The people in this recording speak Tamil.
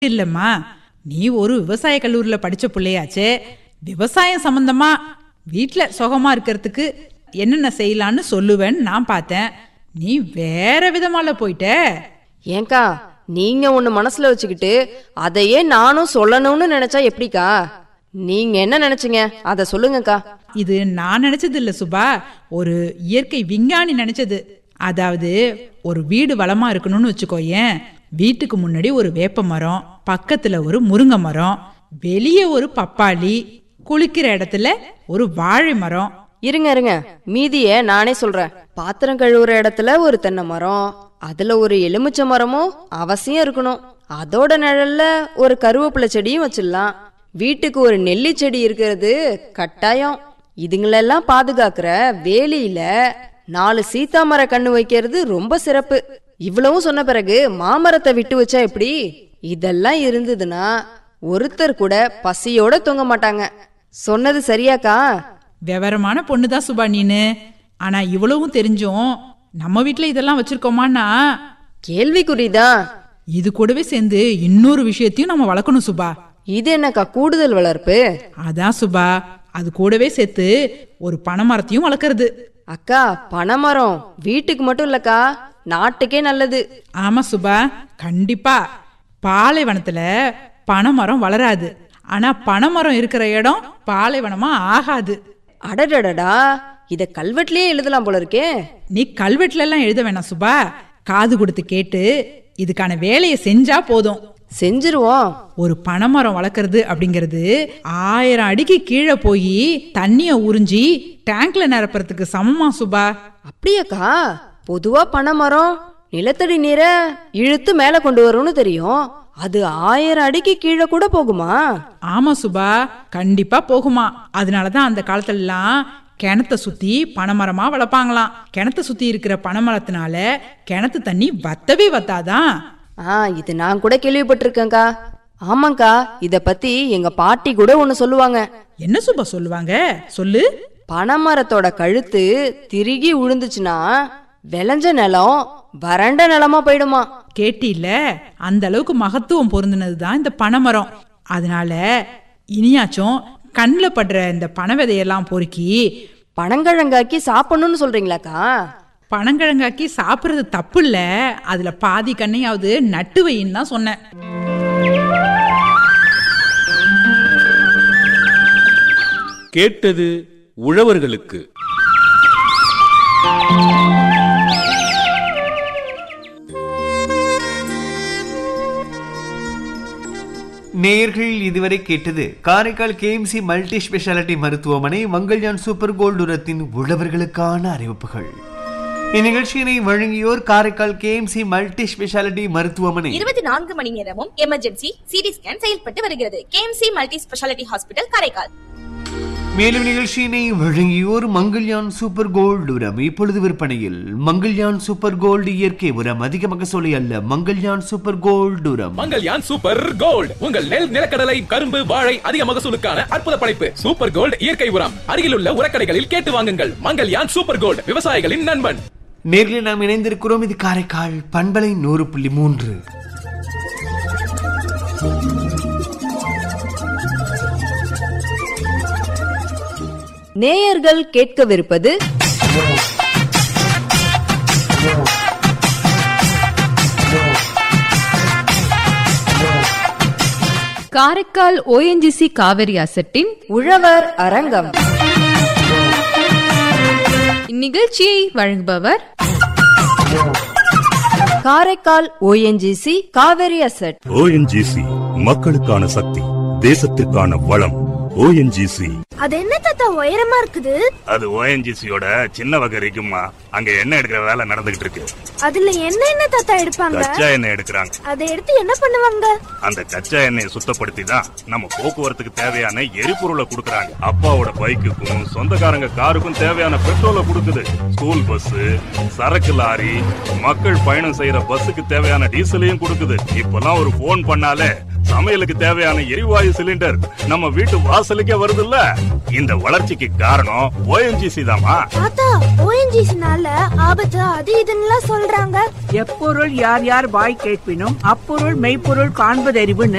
இல்லம்மா நீ ஒரு விவசாய கல்லூரியில படிச்ச பிள்ளையாச்சே விவசாயம் சம்பந்தமா வீட்ல சுகமா இருக்கிறதுக்கு என்னென்ன செய்யலான்னு சொல்லுவேன்னு நான் பார்த்தேன் நீ வேற விதமால போயிட்ட ஏங்கா நீங்க ஒண்ணு மனசுல வச்சுக்கிட்டு அதையே நானும் சொல்லணும்னு நினைச்சா எப்படிக்கா நீங்க என்ன நினைச்சீங்க அத சொல்லுங்கக்கா இது நான் நினைச்சது இல்ல சுபா ஒரு இயற்கை விஞ்ஞானி நினைச்சது அதாவது ஒரு வீடு வளமா இருக்கணும்னு வச்சுக்கோயேன் வீட்டுக்கு முன்னாடி ஒரு வேப்ப மரம் பக்கத்துல ஒரு முருங்கை மரம் வெளியே ஒரு பப்பாளி குளிக்கிற இடத்துல ஒரு வாழை மரம் இருங்க இருங்க மீதிய நானே சொல்றேன் பாத்திரம் கழுவுற இடத்துல ஒரு தென்னை மரம் அதுல ஒரு எலுமிச்சை மரமும் அவசியம் இருக்கணும் அதோட நிழல்ல ஒரு கருவேப்பிலை செடியும் வச்சிடலாம் வீட்டுக்கு ஒரு நெல்லி செடி இருக்கிறது கட்டாயம் இதுங்களெல்லாம் பாதுகாக்கிற வேலியில நாலு சீத்தாமர கண்ணு வைக்கிறது ரொம்ப சிறப்பு இவ்வளவும் சொன்ன பிறகு மாமரத்தை விட்டு வச்சா எப்படி இதெல்லாம் இருந்ததுன்னா ஒருத்தர் கூட பசியோட தூங்க மாட்டாங்க சொன்னது சரியாக்கா விவரமான பொண்ணுதான் சுபா நீனு ஆனா இவ்வளவும் தெரிஞ்சும் நம்ம வீட்ல இதெல்லாம் வச்சிருக்கோமான்னா கேள்விக்குறிதான் இது கூடவே சேர்ந்து இன்னொரு விஷயத்தையும் நம்ம வளர்க்கணும் சுபா இது என்னக்கா கூடுதல் வளர்ப்பு அதான் சுபா அது கூடவே சேர்த்து ஒரு பனைமரத்தையும் வளர்க்கறது அக்கா பனைமரம் வீட்டுக்கு மட்டும் இல்லக்கா நாட்டுக்கே நல்லது ஆமா சுபா கண்டிப்பா பாலைவனத்துல பனைமரம் வளராது ஆனா பனைமரம் இருக்கிற இடம் பாலைவனமா ஆகாது அடடடடா இத கல்வெட்டுலயே எழுதலாம் போல இருக்கே நீ கல்வெட்டுல எல்லாம் எழுத வேணாம் சுபா காது கொடுத்து கேட்டு இதுக்கான வேலையை செஞ்சா போதும் செஞ்சிருவோம் ஒரு பனைமரம் வளர்க்கறது அப்படிங்கிறது ஆயிரம் அடிக்கு கீழே போய் தண்ணிய உறிஞ்சி டேங்க்ல நிரப்புறதுக்கு சமமா சுபா அப்படியாக்கா பொதுவா பனைமரம் நிலத்தடி நீரை இழுத்து மேல கொண்டு வரும்னு தெரியும் அது ஆயிரம் அடிக்கு கீழே கூட போகுமா ஆமா சுபா கண்டிப்பா போகுமா அதனாலதான் அந்த காலத்துல எல்லாம் கிணத்த சுத்தி பனைமரமா வளர்ப்பாங்களாம் கிணத்த சுத்தி இருக்கிற பனைமரத்தினால கிணத்து தண்ணி வத்தவே வத்தாதான் ஆ இது நான் கூட கேள்விப்பட்டிருக்கேன்க்கா ஆமாங்க்கா இத பத்தி எங்க பாட்டி கூட ஒண்ணு சொல்லுவாங்க என்ன சுபா சொல்லுவாங்க சொல்லு பனைமரத்தோட கழுத்து திருகி விழுந்துச்சுன்னா விளைஞ்ச நிலம் வறண்ட நிலமா போயிடுமா கேட்டில அந்த அளவுக்கு மகத்துவம் பொருந்தினது தான் இந்த பனைமரம் அதனால இனியாச்சும் கண்ணில் படுற இந்த பனை விதையெல்லாம் பொறுக்கி பனங்கிழங்காக்கி சாப்பிடணும்னு சொல்றீங்களாக்கா பனங்கிழங்காக்கி சாப்பிட்றது தப்பு இல்ல அதுல பாதி கண்ணையாவது நட்டு வைன்னு தான் சொன்னேன் கேட்டது உழவர்களுக்கு நேயர்கள் இதுவரை கேட்டது காரைக்கால் கேஎம்சி மல்டி ஸ்பெஷாலிட்டி மருத்துவமனை மங்கள்யான் சூப்பர் கோல்டு உரத்தின் உழவர்களுக்கான அறிவிப்புகள் இந்நிகழ்ச்சியினை வழங்கியோர் காரைக்கால் கேஎம்சி மல்டி ஸ்பெஷாலிட்டி மருத்துவமனை இருபத்தி நான்கு மணி நேரமும் எமர்ஜென்சி சிடி ஸ்கேன் செயல்பட்டு வருகிறது KMC multi speciality hospital Karaikal மேலும் நிகழ்ச்சியினை வழங்கியோர் மங்கள்யான் சூப்பர் கோல்டு உரம் இப்பொழுது விற்பனையில் மங்கள்யான் சூப்பர் கோல்டு இயற்கை உரம் அதிக மகசூலை அல்ல மங்கள்யான் சூப்பர் கோல்டு உரம் மங்கல்யான் சூப்பர் கோல்ட் உங்கள் நெல் நிலக்கடலை கரும்பு வாழை அதிக மகசூலுக்கான அற்புத படைப்பு சூப்பர் கோல்ட் இயற்கை உரம் அருகிலுள்ள உரக்கடைகளில் கேட்டு வாங்குங்கள் மங்கல்யான் சூப்பர் கோல்ட் விவசாயிகளின் நண்பன் நேரில் நாம் இணைந்திருக்கிறோம் இது காரைக்கால் பண்பலை நூறு புள்ளி மூன்று நேயர்கள் கேட்கவிருப்பது காரைக்கால் ஓஎன்ஜிசி காவிரி அசட்டின் உழவர் அரங்கம் இந்நிகழ்ச்சியை வழங்குபவர் Karaikal ONGC Cauvery asset ONGC மக்களுக்கான சக்தி தேசத்திற்கான வளம் ஓஎன்ஜிசி அது என்ன தாத்தா உயரமா இருக்குது அது ஓஎன்ஜிசியோட சின்ன வகை இருக்குமா அங்க எண்ணெய் எடுக்கிற வேலை நடந்துகிட்டு இருக்கு அதுல என்ன என்ன தாத்தா எடுப்பாங்க கச்சா எண்ணெய் எடுக்கிறாங்க அதை எடுத்து என்ன பண்ணுவாங்க அந்த கச்சா எண்ணெயை சுத்தப்படுத்தி தான் நம்ம போக்குவரத்துக்கு தேவையான எரிபொருளை கொடுக்கறாங்க அப்பாவோட பைக்குக்கும் சொந்தக்காரங்க காருக்கும் தேவையான பெட்ரோலை கொடுக்குது ஸ்கூல் பஸ் சரக்கு லாரி மக்கள் பயணம் செய்யற பஸ்ஸுக்கு தேவையான டீசலையும் கொடுக்குது இப்பெல்லாம் ஒரு போன் பண்ணாலே சமையலுக்கு தேவையான எரிவாயு சிலிண்டர் நம்ம வீட்டு வாசலுக்கே வருதுல்ல இந்த வளர்ச்சிக்கு காரணம் ஓஎன்ஜிசி தாமா தாத்தா ஓஎன்ஜிசினால ஆபத்து அது இதுன்னுலாம் சொல்றாங்க எப்பொருள் யார் யார் வாய் கேட்பினும் அப்பொருள் மெய்ப்பொருள் காண்பதறிவுன்னு